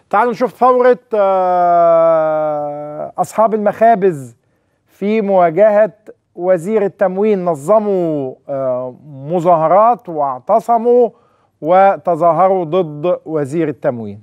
تعالوا نشوف ثورة آه، أصحاب المخابز في مواجهة وزير التموين نظموا آه، مظاهرات واعتصموا وتظاهروا ضد وزير التموين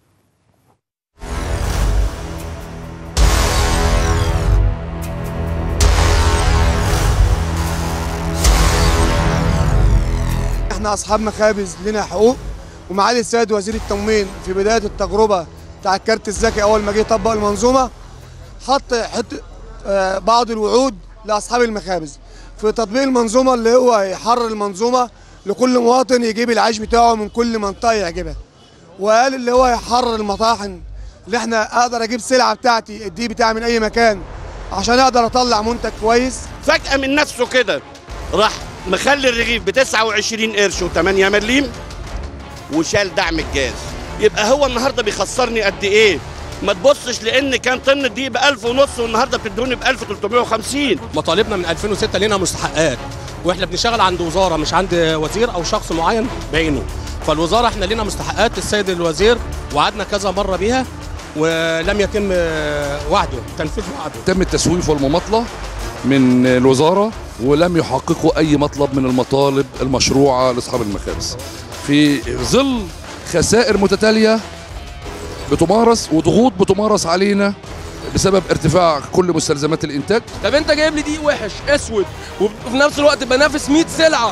احنا اصحاب مخابز لنا حقوق ومعالي السيد وزير التموين في بدايه التجربه بتاع الكارت الذكي اول ما جه يطبق المنظومه حط حط آه، بعض الوعود لاصحاب المخابز في تطبيق المنظومه اللي هو يحرر المنظومه لكل مواطن يجيب العيش بتاعه من كل منطقه يعجبها وقال اللي هو يحرر المطاحن اللي احنا اقدر اجيب سلعه بتاعتي الدي بتاعي من اي مكان عشان اقدر اطلع منتج كويس فجأة من نفسه كده راح مخلي الرغيف ب 29 قرش و8 مليم وشال دعم الجاز يبقى هو النهارده بيخسرني قد ايه؟ ما تبصش لان كان طن الدقيق ب 1000 ونص والنهارده بتدوني ب 1350 مطالبنا من 2006 لنا مستحقات واحنا بنشتغل عند وزاره مش عند وزير او شخص معين بعينه فالوزاره احنا لنا مستحقات السيد الوزير وعدنا كذا مره بيها ولم يتم آه، وعده تنفيذ وعده تم التسويف والمماطلة من الوزارة ولم يحققوا أي مطلب من المطالب المشروعة لأصحاب المخابز في ظل خسائر متتالية بتمارس وضغوط بتمارس علينا بسبب ارتفاع كل مستلزمات الإنتاج طب انت جايب لي دقيق وحش اسود وفي نفس الوقت بنافس 100 سلعه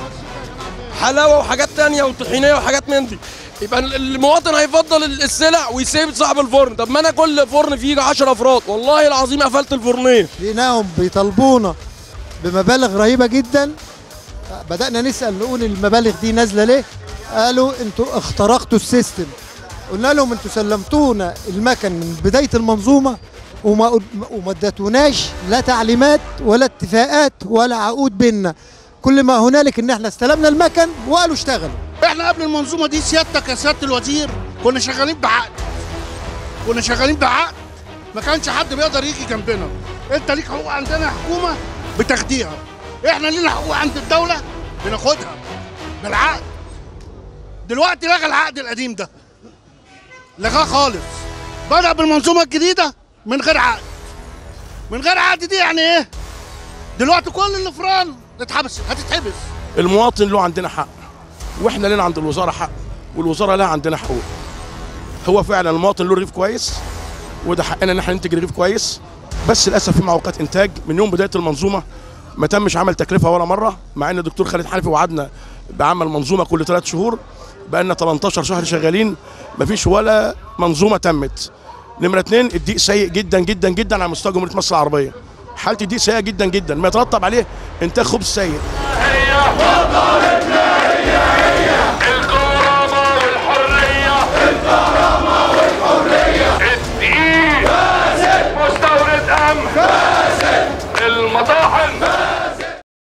حلاوه وحاجات تانية وطحينيه وحاجات من دي يبقى المواطن هيفضل السلع ويسيب صاحب الفرن طب ما انا كل فرن فيه 10 افراد والله العظيم قفلت الفرنين لقيناهم بيطالبونا بمبالغ رهيبه جدا بدانا نسال نقول المبالغ دي نازله ليه قالوا انتوا اخترقتوا السيستم قلنا لهم انتوا سلمتونا المكن من بدايه المنظومه وما وما اديتوناش لا تعليمات ولا اتفاقات ولا عقود بيننا كل ما هنالك ان احنا استلمنا المكن وقالوا اشتغلوا احنا قبل المنظومه دي سيادتك يا سياده الوزير كنا شغالين بعقد كنا شغالين بعقد ما كانش حد بيقدر يجي جنبنا انت ليك حقوق عندنا حكومه بتاخديها احنا لينا حقوق عند الدوله بناخدها بالعقد دلوقتي لغى العقد القديم ده لغاه خالص بدا بالمنظومه الجديده من غير عقد من غير عقد دي يعني ايه دلوقتي كل الافران اتحبس هتتحبس المواطن له عندنا حق واحنا لنا عند الوزاره حق والوزاره لها عندنا حقوق هو فعلا المواطن له رغيف كويس وده حقنا ان احنا ننتج رغيف كويس بس للاسف في معوقات انتاج من يوم بدايه المنظومه ما تمش عمل تكلفه ولا مره مع ان الدكتور خالد حنفي وعدنا بعمل منظومه كل ثلاث شهور بقى لنا 18 شهر شغالين مفيش ولا منظومه تمت نمره اثنين الدقيق سيء جدا جدا جدا على مستوى جمهوريه مصر العربيه حاله الدقيق سيئه جدا جدا ما يترتب عليه انتاج خبز سيء